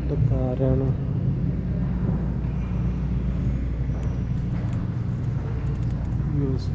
ഇതൊക്കെ ആരാണ് യൂസ്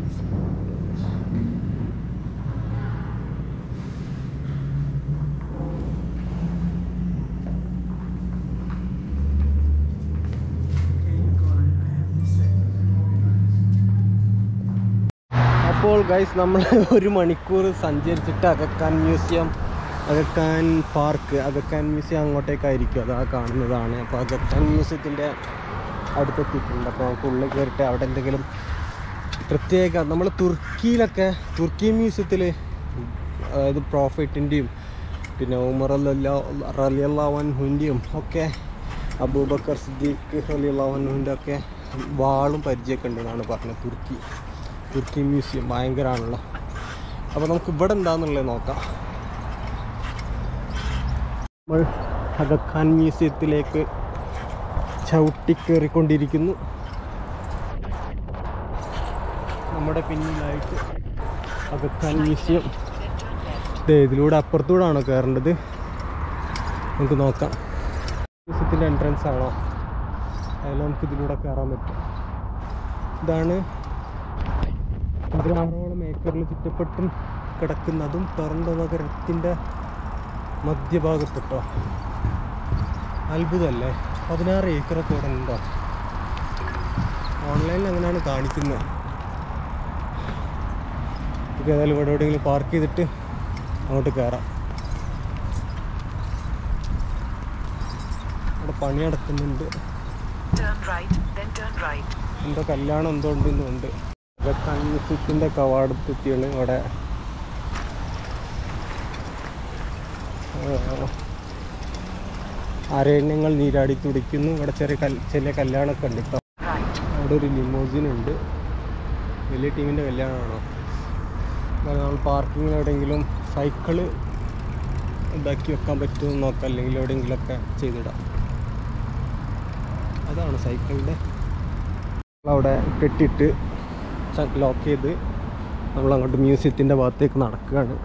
അപ്പോൾ ഗൈസ് നമ്മൾ ഒരു മണിക്കൂർ സഞ്ചരിച്ചിട്ട് Aga Khan museum Aga Khan park Aga Khan museum അങ്ങോട്ടേക്കായിരിക്കും അതാ കാണുന്നതാണ് അപ്പോൾ അകക്കാൻ മ്യൂസിയത്തിൻ്റെ അടുത്തെത്തിയിട്ടുണ്ട് അപ്പോൾ നമുക്ക് ഉള്ളിൽ കയറിയിട്ട് അവിടെ എന്തെങ്കിലും പ്രത്യേക നമ്മൾ തുർക്കിയിലൊക്കെ തുർക്കി മ്യൂസിയത്തിൽ അതായത് പ്രോഫിറ്റിൻ്റെയും പിന്നെ ഉമർ റലിയല്ലാവൻഹുൻ്റെയും ഒക്കെ അബൂബക്കർ സിദ്ദീഖ് റലിയല്ലാവൻഹുൻ്റെ ഒക്കെ വാളും പരിചയമൊക്കെ ഉണ്ടെന്നാണ് പറഞ്ഞത് തുർക്കി തുർക്കി മ്യൂസിയം ഭയങ്കരമാണല്ലോ അപ്പോൾ നമുക്ക് ഇവിടെ എന്താണെന്നുള്ളത് നോക്കാം നമ്മൾ അഗഖാൻ മ്യൂസിയത്തിലേക്ക് ചവിട്ടിക്കേറിക്കൊണ്ടിരിക്കുന്നു നമ്മുടെ പിന്നിലായിട്ട് അഗഖാൻ മ്യൂസിയം ദേ ഇതിലൂടെ അപ്പുറത്തൂടെ ആണോ കയറേണ്ടത് നമുക്ക് നോക്കാം മ്യൂസിയത്തിൻ്റെ എൻട്രൻസ് ആണോ അതിൽ നമുക്ക് ഇതിലൂടെ കയറാൻ പറ്റും ഇതാണ് പതിനാറോളം ഏക്കറിൽ ചുറ്റപ്പെട്ടും കിടക്കുന്നതും ടൊറൻഡോ നഗരത്തിൻ്റെ മധ്യഭാഗത്തിട്ടോ അത്ഭുതമല്ലേ പതിനാറ് ഏക്കറൊക്കെ ഇവിടെ ഉണ്ടോ ഓൺലൈനിൽ അങ്ങനെയാണ് കാണിക്കുന്നത് നമുക്ക് ഏതായാലും ഇവിടെ എവിടെയെങ്കിലും പാർക്ക് ചെയ്തിട്ട് അങ്ങോട്ട് കയറാം അവിടെ പണി നടക്കുന്നുണ്ട് Turn right, then turn right. എന്തോ കല്യാണം എന്തോ ഉണ്ടെന്നുണ്ട് ഇതൊക്കെ അന്വേഷിച്ചിൻ്റെ കവാടത്തെത്തിയാണ് ഇവിടെ ആ, അരണ്യങ്ങൾ നീരാടി തുടിക്കുന്നു ഇവിടെ ചെറിയ കൽ ചെറിയ കല്യാണമൊക്കെ ഉണ്ട് കേട്ടോ Right. അവിടെ ഒരു ലിമോസിൻ ഉണ്ട് വലിയ ടീമിൻ്റെ കല്യാണമാണോ എന്നാൽ നമ്മൾ പാർക്കിങ്ങിൽ എവിടെയെങ്കിലും സൈക്കിള് ഇതാക്കി വെക്കാൻ പറ്റുമോ നോക്കാം അല്ലെങ്കിൽ എവിടെയെങ്കിലുമൊക്കെ ചെയ്തിടാം അതാണ് സൈക്കിളിൻ്റെ അവിടെ കെട്ടിയിട്ട് ലോക്ക് ചെയ്ത് നമ്മൾ അങ്ങോട്ട് മ്യൂസിയത്തിൻ്റെ ഭാഗത്തേക്ക് നടക്കുകയാണ്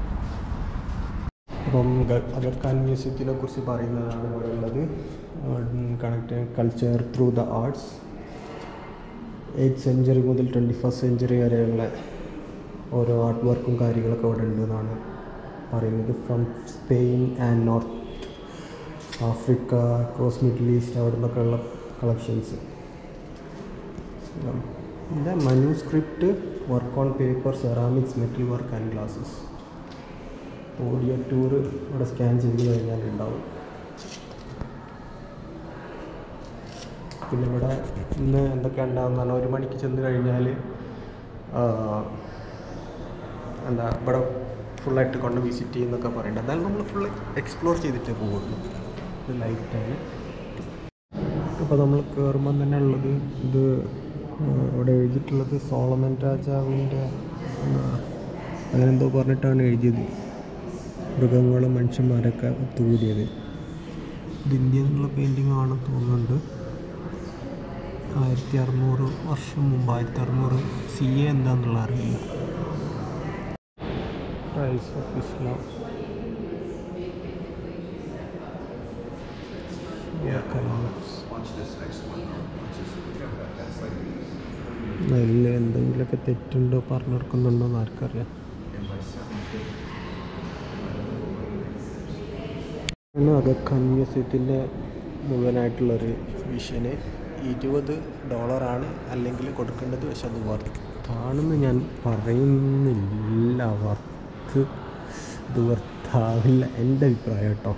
അപ്പം അഗർഖാൻ മ്യൂസിയത്തിനെ കുറിച്ച് പറയുന്നതാണ് ഇവിടെ ഉള്ളത് connect culture through the arts eighth century മുതൽ ട്വൻറ്റി ഫസ്റ്റ് സെഞ്ചുറി വരെയുള്ള ഓരോ ആർട്ട് വർക്കും കാര്യങ്ങളൊക്കെ ഇവിടെ ഉണ്ട് എന്നാണ് പറയുന്നത് from Spain and North Africa cross Middle East അവിടെ നിന്നൊക്കെ ഉള്ള കളക്ഷൻസ് ഇതിൻ്റെ manuscript work on paper ceramics metal work and glasses audio tour ഇവിടെ സ്കാൻ ചെയ്ത് കഴിഞ്ഞാൽ ഉണ്ടാവും പിന്നെ ഇവിടെ ഇന്ന് എന്തൊക്കെ ഉണ്ടാകുന്നതാണ് ഒരു മണിക്ക് ചെന്ന് കഴിഞ്ഞാൽ എന്താ ഇവിടെ ഫുള്ളായിട്ട് കൊണ്ട് വിസിറ്റ് ചെയ്യുന്നൊക്കെ പറയുന്നുണ്ട് എന്നാലും നമ്മൾ ഫുൾ എക്സ്പ്ലോർ ചെയ്തിട്ടേ പോകുള്ളൂ ഇത് ലൈറ്റാണ് ഇപ്പോൾ നമ്മൾ കയറുമ്പം തന്നെ ഉള്ളത് ഇത് ആ, ഇവിടെ എഴുതിയിട്ടുള്ളത് സോളമൻ രാജാവിൻ്റെ ആ, അങ്ങനെന്തോ പറഞ്ഞിട്ടാണ് എഴുതിയത് മൃഗങ്ങളും മനുഷ്യന്മാരൊക്കെ ഒത്തുകൂടിയത് ഇത് ഇന്ത്യയിൽ നിന്നുള്ള പെയിൻറ്റിംഗ് ആണെന്ന് തോന്നുന്നുണ്ട് ആയിരത്തി അറുന്നൂറ് വർഷം മുമ്പ് ആയിരത്തി അറുന്നൂറ് സി എ എന്താന്നുള്ള അറിയില്ല റൈസ് ഓഫ് ഇസ്ലാം അതിൽ എന്തെങ്കിലുമൊക്കെ തെറ്റുണ്ടോ പറഞ്ഞു കൊടുക്കുന്നുണ്ടോ എന്ന് ആർക്കറിയാം ആണ് അഗഖാൻ മ്യൂസിയത്തിൻ്റെ മുഴുവനായിട്ടുള്ളൊരു വിഷന് ഇരുപത് ഡോളറാണ് അല്ലെങ്കിൽ കൊടുക്കേണ്ടത് പക്ഷെ അത് വർത്താണെന്ന് ഞാൻ പറയുന്നില്ല വർത്ത് ഇത് വർത്താവില്ല എൻ്റെ അഭിപ്രായം കേട്ടോ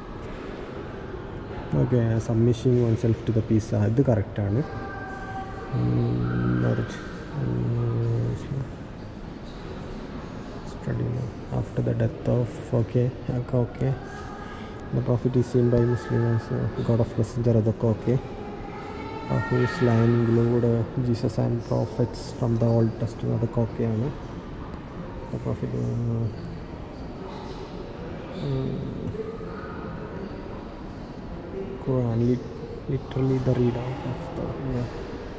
okay submission oneself to the peace ഇത് കറക്റ്റാണ് study after the death of okay ഒക്കെ okay the prophet is seen by Muslims god of messenger അതൊക്കെ ഓക്കെ ഹൂസ് ലൈനിങ്ങിലും കൂടെ Jesus and prophets from the old test അതൊക്കെ ഓക്കെയാണ് the prophet Quran, lit- literally the readout of the yeah.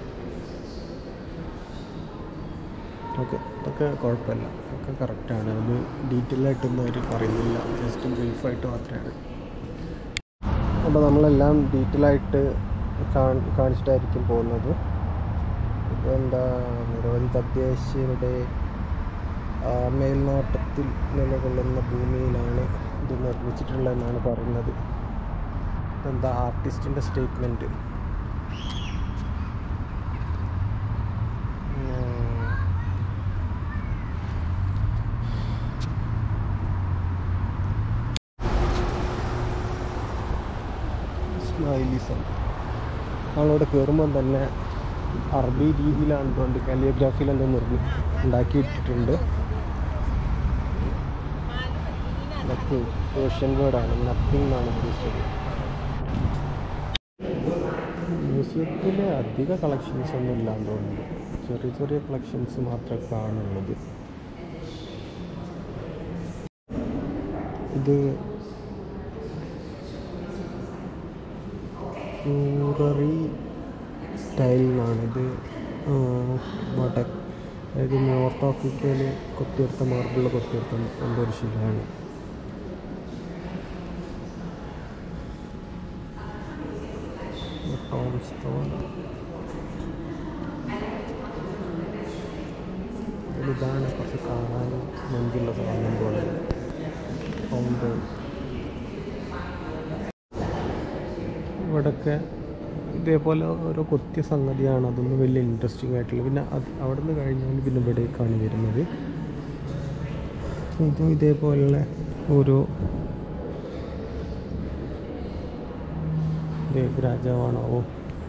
Okay ഇതൊക്കെ കുഴപ്പമില്ല ഒക്കെ കറക്റ്റാണ് അത് ഡീറ്റെയിൽ ആയിട്ടൊന്നും അവർ പറയുന്നില്ല ജസ്റ്റ് ബ്രീഫായിട്ട് മാത്രമാണ് അപ്പോൾ നമ്മളെല്ലാം ഡീറ്റെയിൽ ആയിട്ട് കാൺ- കാണിച്ചിട്ടായിരിക്കും പോകുന്നത് ഇതെന്താ നിരവധി തദ്ദേശീയരുടെ ആ, മേൽനോട്ടത്തിൽ നിലകൊള്ളുന്ന ഭൂമിയിലാണ് ഇത് നിർമ്മിച്ചിട്ടുള്ളതെന്നാണ് പറയുന്നത് ഇതെന്താ ആർട്ടിസ്റ്റിൻ്റെ സ്റ്റേറ്റ്മെൻറ്റ് സ്മൈലിസം നമ്മളവിടെ കയറുമ്പം തന്നെ അറബി രീതിയിലാണ് കൊണ്ട് കാലിയോഗ്രാഫിയിൽ എന്തോ നിർമ്മി ഉണ്ടാക്കി ഇട്ടിട്ടുണ്ട് നത്തിങ് പേർഷ്യൻ വേർഡാണ് നത്തിങ് എന്നാണ് ഉദ്ദേശിച്ചത് മ്യൂസിയത്തിൽ അധിക കളക്ഷൻസ് ഒന്നും ഇല്ലാന്ന് തോന്നുന്നു ചെറിയ ചെറിയ കളക്ഷൻസ് മാത്രമേ കാണുള്ളത് ഇത് ഫ്യൂററി സ്റ്റൈലിനാണ് ഇത് വടക്ക് അതായത് നോർത്ത് ആഫ്രിക്കയിൽ കൊത്തിയെടുത്ത മാർബിളിൽ കൊത്തിയെടുത്ത എന്തോ ഒരു ശിലയാണ് ടോം സ്റ്റോൺ ഇതാണ് കുറച്ച് കാണാൻ മുൻപുള്ള സാധനം പോലെ ഫൗണ്ട് ഇവിടൊക്കെ ഇതേപോലെ ഓരോ കൊത്തിയ സംഗതിയാണ് അതൊന്നും വലിയ ഇൻട്രസ്റ്റിംഗ് ആയിട്ടുള്ള പിന്നെ അത് അവിടെ നിന്ന് കഴിഞ്ഞാൽ പിന്നെ ഇവിടേക്കാണ് വരുന്നത് ഇതും ഇതേപോലുള്ള ഓരോ ഏത് രാജാവാണാവോ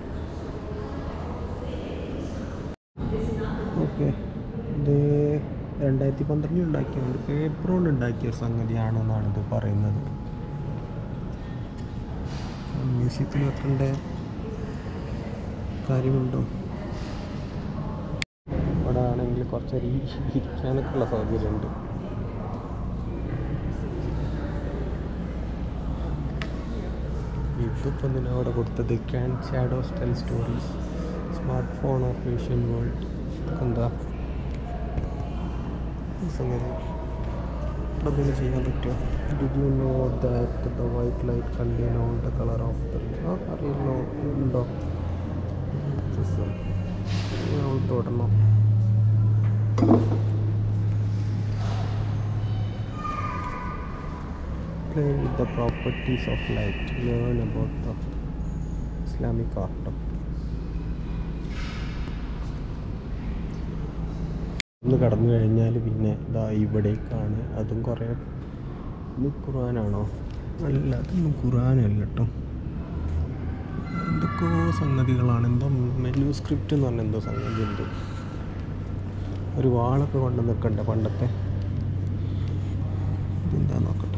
ഓക്കെ ഇത് രണ്ടായിരത്തി പന്ത്രണ്ടിൽ ഉണ്ടാക്കിയത് പേപ്പർ കൊണ്ട് ഉണ്ടാക്കിയ ഒരു സംഗതിയാണെന്നാണ് ഇത് പറയുന്നത് മ്യൂസിയത്തിൽ വെക്കേണ്ട കാര്യമുണ്ടോ ഇവിടെ ആണെങ്കിൽ കുറച്ചൊരു ഇരിക്കാനൊക്കെ ഉള്ള സൗകര്യമുണ്ട് ഇതിപ്പോൾ എന്തിനാ അവിടെ കൊടുത്തത് can shadows tell stories smart phone of Asian world എന്താ ഈ സംഗതി ഇവിടെ എന്തെങ്കിലും ചെയ്യാൻ പറ്റുമോ did you know that the white light contain all the colour of the ആ അറിയില്ലോ ഉണ്ടോ നമ്മൾ തൊടണം Play with the properties of light. Learn about the Islamic art. ഒന്ന് കടന്നു കഴിഞ്ഞാൽ പിന്നെ ഇതാ ഇവിടേക്കാണ് അതും കുറേ ഇത് ഖുർആനാണോ അല്ല അതൊന്നും ഖുർആനല്ല കേട്ടോ എന്തൊക്കെയോ സംഗതികളാണ് എന്തോ മെനു സ്ക്രിപ്റ്റ് എന്ന് പറഞ്ഞ എന്തോ സംഗതി ഉണ്ട് ഒരു വാളൊക്കെ കൊണ്ട് നിൽക്കണ്ട പണ്ടത്തെ ഇതെന്താ നോക്കട്ടെ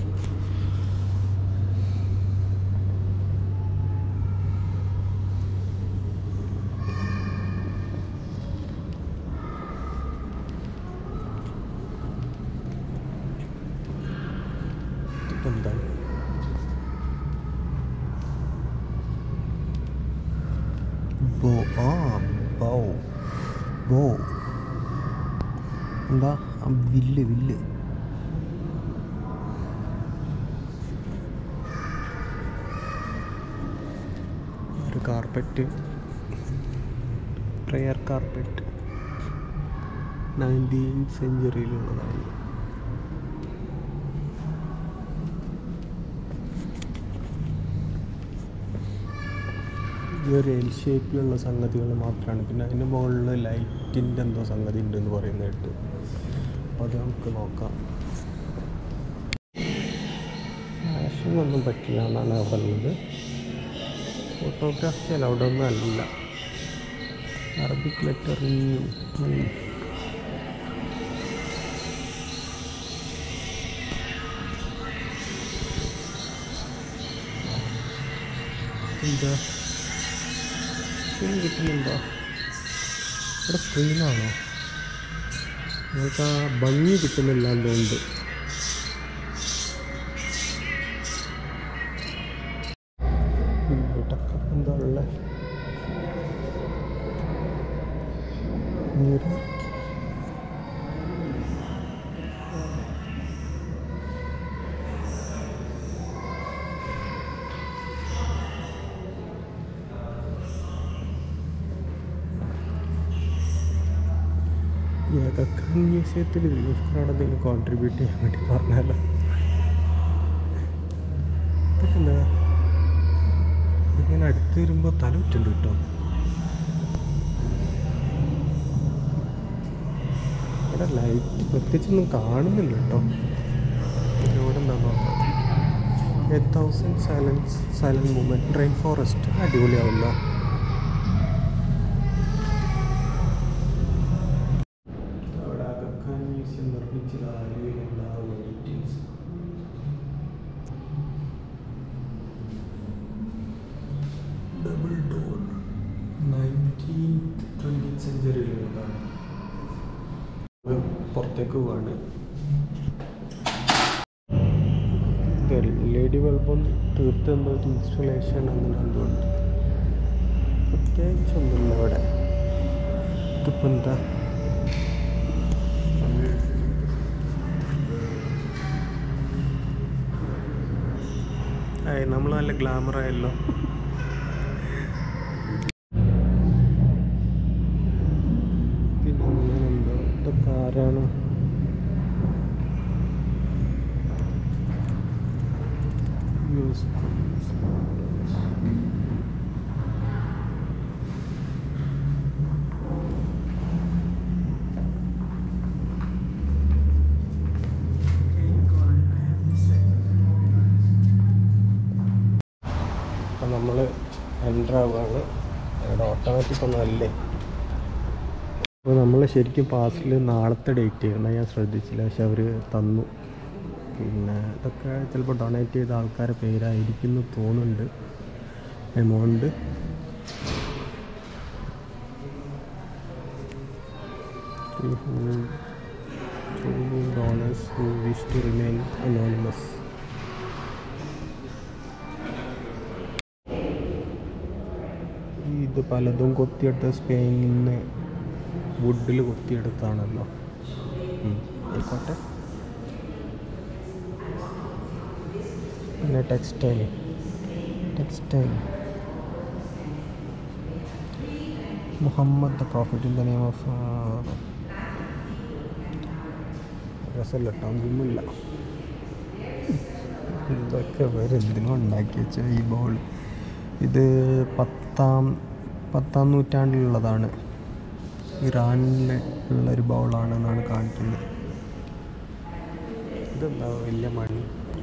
ഇതിപ്പോ എന്താ ബോ ആ ബോ ബോ എന്താ ആ വില്ല് വില്ല് ഒരു കാർപ്പറ്റ് പ്രെയർ കാർപ്പറ്റ് നയൻറ്റീൻ സെഞ്ചുറിയിലുള്ളതാണ് ഈ ഒരു എൽ ഷേപ്പിലുള്ള സംഗതികൾ മാത്രമാണ് പിന്നെ അതിന് മുകളിൽ ലൈറ്റിൻ്റെ എന്തോ സംഗതി ഉണ്ടെന്ന് പറയുന്ന കേട്ട് അപ്പോൾ അത് നമുക്ക് നോക്കാം ഫാഷൻ ഒന്നും പറ്റില്ല എന്നാണ് അവിടെ ഉള്ളത് ഫോട്ടോഗ്രാഫി അല്ല അവിടെ ഒന്നും അല്ല അറബിക് ലെറ്ററിങ് എന്താ സ്ക്രീൻ കിട്ടുന്നുണ്ടോ ഇവിടെ സ്ക്രീനാണോ നിങ്ങൾക്ക് ആ ഭംഗി കിട്ടുന്നില്ല എന്തുകൊണ്ട് ഇവിടൊക്കെ എന്താ ഉള്ളത് മിറർ അഗഖാൻ മ്യൂസിയത്തിൽ ദിൽഫ്രാഡ് എന്തെങ്കിലും കോൺട്രിബ്യൂട്ട് ചെയ്യാൻ വേണ്ടി പറഞ്ഞാലോ ഇതൊക്കെ എന്താ ഇങ്ങനെ അടുത്ത് വരുമ്പോൾ തല ഉറ്റുണ്ട് കേട്ടോ ഇവിടെ ലൈറ്റ് പ്രത്യേകിച്ചൊന്നും കാണുന്നില്ല കേട്ടോ ഇവിടെ എന്താ നോക്കാം eight thousand silence silent movement rain forest അടിപൊളിയാവല്ലോ അവിടെ അഗഖാൻ മ്യൂസിയം നിർമ്മിച്ചത് ആര് എന്താവുന്ന details double door nineteenth twentieth സെഞ്ചുറിയിലുള്ളതാണ് പുറത്തേക്ക് പോവാണ് എൽ ഇ ഡി ബൾബും തീർത്ത് എന്തോ ഒരു ഇൻസ്റ്റലേഷൻ അങ്ങനെ എന്തോ ഉണ്ട് പ്രത്യേകിച്ചൊന്നുമില്ല ഇവിടെ ഇതിപ്പോൾ എന്താ ആയി നമ്മൾ നല്ല ഗ്ലാമർ ആയല്ലോ പിന്നെ അങ്ങനെന്തോ ഇതൊക്കെ ആരാണ് യൂസ് അപ്പം നമ്മൾ എൻ്റർ ആവുകയാണ് ഇവിടെ ഓട്ടോമാറ്റിക് ഒന്നും അല്ലേ അപ്പോൾ നമ്മൾ ശരിക്കും പാസിൽ നാളത്തെ ഡേറ്റ് ചെയ്യണം ഞാൻ ശ്രദ്ധിച്ചില്ല പക്ഷെ അവർ തന്നു പിന്നെ ഇതൊക്കെ ചിലപ്പോൾ ഡൊണേറ്റ് ചെയ്ത ആൾക്കാരുടെ പേരായിരിക്കും എന്ന് തോന്നുന്നുണ്ട് amount dollars who wish to remain anonymous ഇത് പലതും കൊത്തിയെടുത്ത സ്പെയിനിൽ നിന്ന് വുഡിൽ കൊത്തിയെടുത്താണല്ലോ ഉം, ആയിക്കോട്ടെ പിന്നെ textile textile Muhammad the prophet in the name of രസമല്ല കേട്ടോ ഒന്നുമില്ല ഇതൊക്കെ വേറെ എന്തിനും ഉണ്ടാക്കി വെച്ച ഈ ബോൾ ഇത് പത്താം പത്താം നൂറ്റാണ്ടിലുള്ളതാണ് ഇറാനിൽ ഉള്ള ഒരു ബൗളാണെന്നാണ് കാണിക്കുന്നത് ഇതെന്താ വലിയ മണി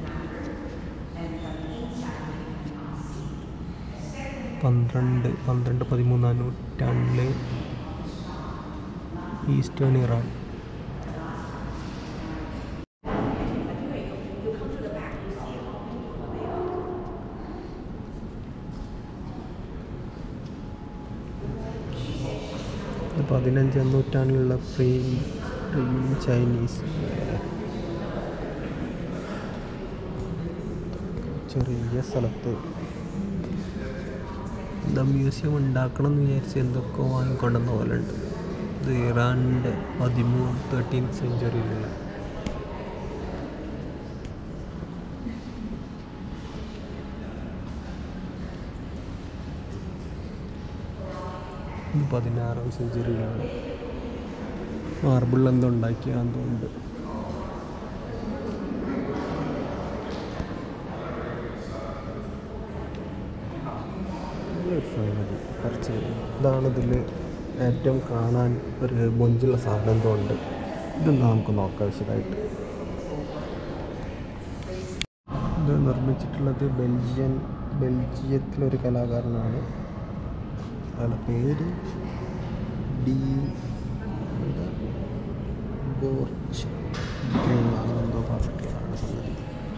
പന്ത്രണ്ട് പന്ത്രണ്ട് പതിമൂന്നാം നൂറ്റാണ്ടിൽ ഈസ്റ്റേൺ ഇറാൻ ഇത് പതിനഞ്ചാം നൂറ്റാണ്ടിലുള്ള ഫ്രീ ചൈനീസ് ചെറിയ സ്ഥലത്ത് എന്താ മ്യൂസിയം ഉണ്ടാക്കണം എന്ന് വിചാരിച്ച് എന്തൊക്കെ വാങ്ങിക്കൊണ്ടെന്ന പോലെ ഉണ്ട് ഇത് ഇറാനിൻ്റെ പതിമൂന്ന് തേർട്ടീൻ സെഞ്ചുറിയിലുള്ള ഇത് പതിനാറാം സെഞ്ചുറിയിലാണ് മാർബിൾ എന്തോ ഉണ്ടാക്കിയ എന്തുകൊണ്ട് കുറച്ച് ഇതാണ് ഇതിൽ ഏറ്റവും കാണാൻ ഒരു മൊഞ്ചുള്ള സാധനം എന്തോ ഉണ്ട് ഇതെന്താ നമുക്ക് നോക്കാം വിശദമായിട്ട് ഇത് നിർമ്മിച്ചിട്ടുള്ളത് ബെൽജിയൻ ബെൽജിയത്തിലൊരു കലാകാരനാണ് അയാളുടെ പേര് ഡി എന്താ ബോർച്ച് ഗ്രേ അങ്ങനെ എന്തോ പറഞ്ഞിട്ടുള്ളതാണ് സംഗതി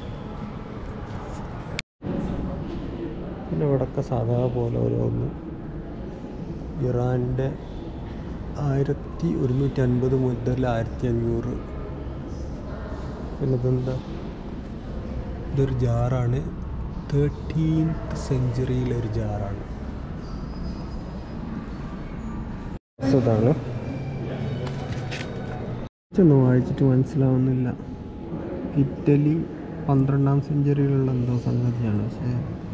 പിന്നെ ഇവിടെയൊക്കെ സാധാ പോലെ ഓരോന്ന് ഇറാൻ്റെ ആയിരത്തി ഒരുന്നൂറ്റി അൻപത് മുതൽ ആയിരത്തി അഞ്ഞൂറ് പിന്നെ ഇതെന്താ ഇതൊരു ജാറാണ് തേർട്ടീൻത്ത് സെഞ്ചുറിയിലെ ഒരു ജാറാണ് ഇതാണ് ഇതൊന്നും വായിച്ചിട്ട് മനസ്സിലാവുന്നില്ല ഇറ്റലി പന്ത്രണ്ടാം സെഞ്ചുറിയിലുള്ള എന്തോ സംഗതിയാണ് പക്ഷേ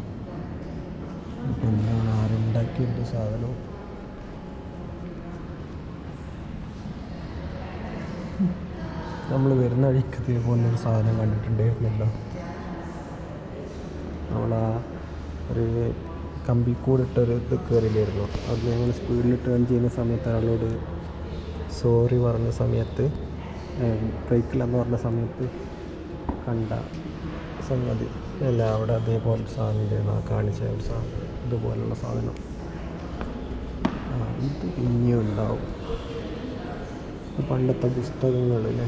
ഇപ്പം എന്താണ് ആരുണ്ടാക്കിയ എന്തോ സാധനം നമ്മൾ വരുന്ന വഴിക്ക് ഇതേപോലെ ഒരു സാധനം കണ്ടിട്ടുണ്ടായിരുന്നല്ലോ നമ്മളാ ഒരു കമ്പിക്കൂടിട്ടൊരു ഇത് കയറിയില്ലായിരുന്നു അത് ഞങ്ങൾ സ്പീഡിൽ ടേൺ ചെയ്യുന്ന സമയത്ത് അയാളോട് സോറി പറഞ്ഞ സമയത്ത് ബ്രേക്കില്ലെന്ന് പറഞ്ഞ സമയത്ത് കണ്ട സംഗതി അല്ല അവിടെ അതേപോലെ സാധനം ഉണ്ടായിരുന്നു ആ കാണിച്ച ഒരു സാധനം ഇതുപോലുള്ള സാധനം ആ ഇത് ഇനിയും ഉണ്ടാവും ഇത് പണ്ടത്തെ പുസ്തകങ്ങളിലെ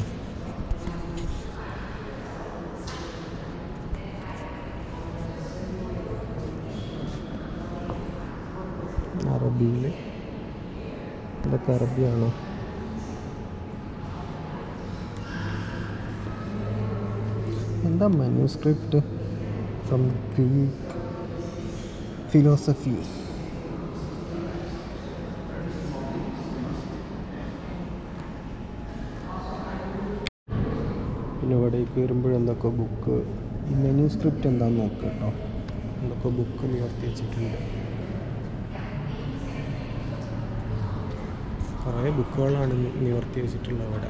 അറബിയിൽ ഇതൊക്കെ അറബിയാണോ എന്താ മാന്യൂസ്ക്രിപ്റ്റ് ഫ്രം ഗ്രീക്ക് ഫിലോസഫി പിന്നെ ഇവിടേക്ക് വരുമ്പോൾ എന്തൊക്കെ ബുക്ക് ഈ മെനു സ്ക്രിപ്റ്റ് എന്താണെന്ന് നോക്കുക കേട്ടോ എന്തൊക്കെ ബുക്ക് നിവർത്തി വെച്ചിട്ടുണ്ട് കുറേ ബുക്കുകളാണ് നിവർത്തി വെച്ചിട്ടുള്ളത് അവിടെ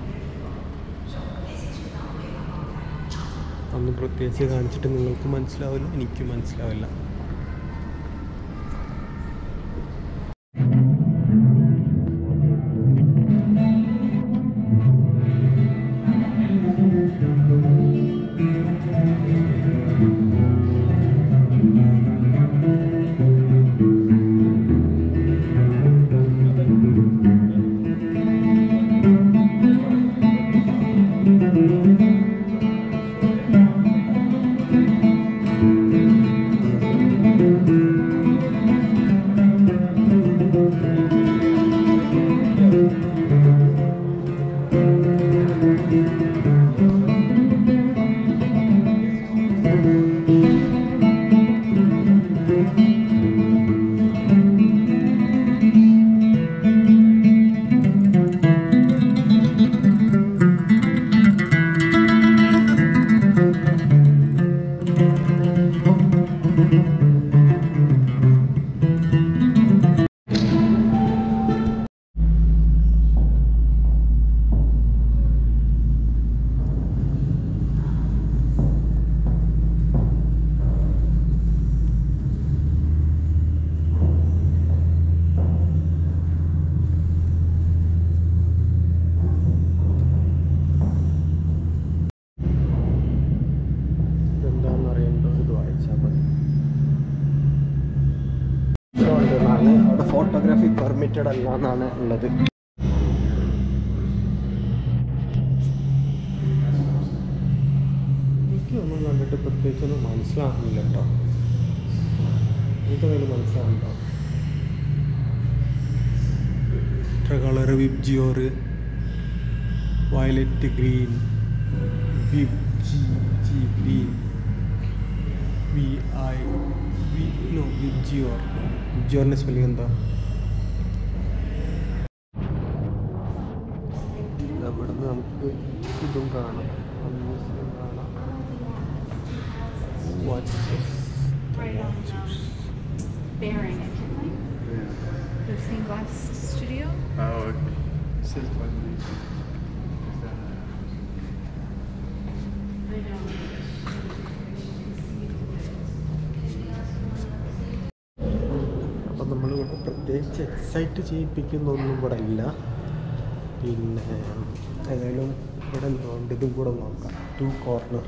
ഒന്നും പ്രത്യേകിച്ച് കാണിച്ചിട്ട് നിങ്ങൾക്ക് മനസ്സിലാവില്ല എനിക്ക് മനസ്സിലാവില്ല എന്താണെന്ന് അറിയേണ്ടത് ഇത് വായിച്ചാൽ മതി ഉണ്ടെന്നാണ് അവിടെ ഫോട്ടോഗ്രാഫി പെർമിറ്റഡ് അല്ല എന്നാണ് ഉള്ളത് എനിക്കൊന്നും കണ്ടിട്ട് പ്രത്യേകിച്ചൊന്നും മനസ്സിലാകുന്നില്ല കേട്ടോ എനിക്കതിൽ മനസ്സിലാകുന്നുണ്ടോ ഇത്ര കളറ് വിബ്ജിയോറ് വയലറ്റ് ഗ്രീൻ വിബ്ജി G green V I V no VIBGYOR വിബ്ജിയോറിൻ്റെ സ്പെല്ലിംഗ് എന്താ ഇവിടുന്ന് നമുക്ക് ഇതും കാണാം മ്യൂസിയം കാണാം watches right on bearing it. The stained glass studio. Oh, okay. Says one I know. അപ്പം നമ്മളിവിടെ പ്രത്യേകിച്ച് എക്സൈറ്റ് ചെയ്യിപ്പിക്കുന്നൊന്നും ഇവിടെ ഇല്ല പിന്നെ ഏതായാലും ഇവിടെ എന്തുകൊണ്ട് ഇതും കൂടെ നോക്കാം ടു കോർണർ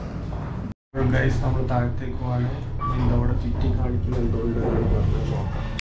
ഗൈസ് നമ്മൾ താഴത്തേക്ക് പോവാണ് ഇതിൻ്റെ അവിടെ ചുറ്റി കാണിക്കുന്ന എന്തുകൊണ്ട് എന്ന് പറഞ്ഞ് നോക്കാം